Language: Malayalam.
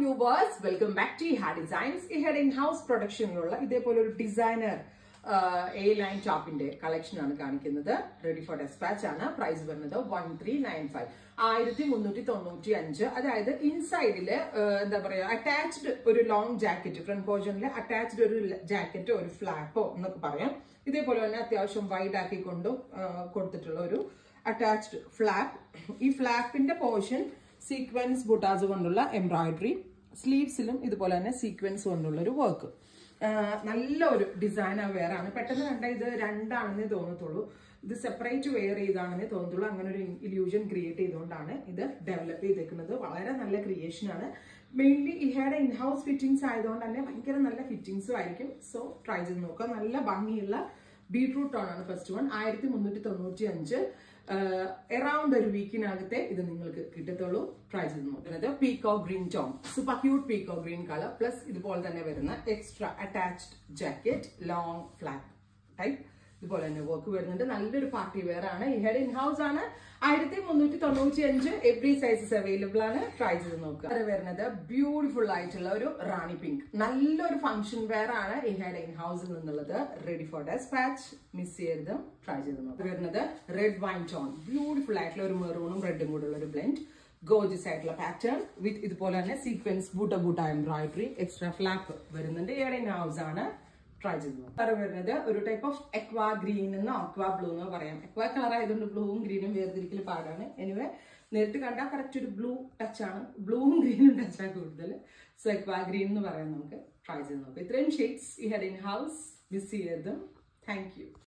വ്യൂവേഴ്സ് വെൽക്കം ബാക്ക് ടു ഹാ ഡിസൈൻസ് ഈ ഹെഡ് ഇൻ ഹൗസ് പ്രൊഡക്ഷനിലുള്ള ഇതേപോലെ ഒരു ഡിസൈനർ എ ലൈൻ ടോപ്പിന്റെ കളക്ഷൻ ആണ് കാണിക്കുന്നത് റെഡി ഫോർ ഡെസ്പാച്ച് ആണ് പ്രൈസ് വരുന്നത് വൺ ത്രീ നയൻ ഫൈവ് ആയിരത്തി മുന്നൂറ്റി തൊണ്ണൂറ്റി അഞ്ച് അതായത് ഇൻസൈഡില് എന്താ പറയാ അറ്റാച്ച്ഡ് ഒരു ലോങ് ജാക്കറ്റ് ഫ്രണ്ട് പോർഷനിൽ അറ്റാച്ച്ഡ് ഒരു ജാക്കറ്റ് ഒരു ഫ്ലാപ്പോ എന്നൊക്കെ പറയാം ഇതേപോലെ തന്നെ അത്യാവശ്യം വൈഡ് ആക്കിക്കൊണ്ടും കൊടുത്തിട്ടുള്ള ഒരു അറ്റാച്ച്ഡ് ഫ്ലാപ്പ് ഈ ഫ്ലാപ്പിന്റെ പോർഷൻ സീക്വൻസ് ബുട്ടാസ് കൊണ്ടുള്ള എംബ്രോയിഡറി സ്ലീവ്സിലും ഇതുപോലെ തന്നെ സീക്വൻസ് കൊണ്ടുള്ള ഒരു വർക്ക് നല്ലൊരു ഡിസൈനർ വെയർ ആണ് പെട്ടെന്ന് കണ്ട ഇത് രണ്ടാണെന്നേ തോന്നത്തുള്ളൂ ഇത് സെപ്പറേറ്റ് വെയർ ചെയ്താണെന്നേ തോന്നത്തുള്ളൂ അങ്ങനെ ഒരു ഇല്യൂഷൻ ക്രിയേറ്റ് ചെയ്തുകൊണ്ടാണ് ഇത് ഡെവലപ്പ് ചെയ്തേക്കുന്നത് വളരെ നല്ല ക്രിയേഷൻ ആണ് മെയിൻലി ഇഹയുടെ ഇൻഹൗസ് ഫിറ്റിംഗ്സ് ആയതുകൊണ്ട് തന്നെ ഭയങ്കര നല്ല ഫിറ്റിംഗ്സും ആയിരിക്കും സോ ട്രൈ ചെയ്ത് നോക്കുക നല്ല ഭംഗിയുള്ള ബീട്രൂട്ട് ടോൺ ആണ് ഫസ്റ്റ് വൺ ആയിരത്തി മുന്നൂറ്റി തൊണ്ണൂറ്റി അഞ്ച് എറൗണ്ട് ഒരു വീക്കിനകത്തെ ഇത് നിങ്ങൾക്ക് കിട്ടത്തുള്ളൂ ട്രൈ ചെയ്ത് നോക്കുന്നത് peacock green tone super cute peacock green colour plus ഇതുപോലെ തന്നെ വരുന്ന extra attached jacket long flat type ഇതുപോലെ തന്നെ വർക്ക് വരുന്നുണ്ട് നല്ലൊരു പാർട്ടി വെയർ ആണ് ഈ ഹെഡ് ഇൻ ഹൗസ് ആണ് ആയിരത്തി മുന്നൂറ്റി തൊണ്ണൂറ്റി അഞ്ച് എവറി സൈസസ് അവൈലബിൾ ആണ് ട്രൈ ചെയ്ത് നോക്കുക അത് വരുന്നത് ബ്യൂട്ടിഫുൾ ആയിട്ടുള്ള ഒരു റാണി പിങ്ക് നല്ലൊരു ഫംഗ്ഷൻ വെയർ ആണ് ഈ ഹെഡ് ഇൻ ഹൗസിൽ നിന്നുള്ളത് റെഡി ഫോർ ഡെസ്പാച്ച് മിസ് ചെയ്യരുത് ട്രൈ ചെയ്ത് നോക്കുക വരുന്നത് റെഡ് വൈൻ ടോൺ ബ്യൂട്ടിഫുൾ ആയിട്ടുള്ള ഒരു മെറൂണും റെഡും കൂടെ ഉള്ള ഒരു ബ്ലെൻഡ് ഗോജസ് ആയിട്ടുള്ള പാറ്റേൺ വിത്ത് ഇതുപോലെ തന്നെ sequence butta butta embroidery extra flap വരുന്നുണ്ട് ഇവിടെ ഇൻ ഹൗസ് ആണ് ട്രൈ ചെയ്ത് നോക്കാം കളർ വരുന്നത് ഒരു ടൈപ്പ് ഓഫ് എക്വാ ഗ്രീൻ എന്നോ അക്വാ ബ്ലൂ എന്നോ പറയാം എക്വാ കളർ ആയതുകൊണ്ട് ബ്ലൂവും ഗ്രീനും വേർതിരിക്കൽ പാടാണ് എനിവേ നേരിട്ട് കണ്ടാൽ കറക്റ്റ് ഒരു ബ്ലൂ ടച്ച് ആണ് ബ്ലൂവും ഗ്രീനും ടച്ചാണ് കൂടുതൽ സോ എക്വാ ഗ്രീൻ എന്ന് പറയാം നമുക്ക് ട്രൈ ചെയ്ത് നോക്കാം ഇത്രയും ഷെയ്ഡ്സ് ഈ ഹെഡ് ഇൻ ഹൗസ് മിസ് ചെയ്യരുതും താങ്ക് യു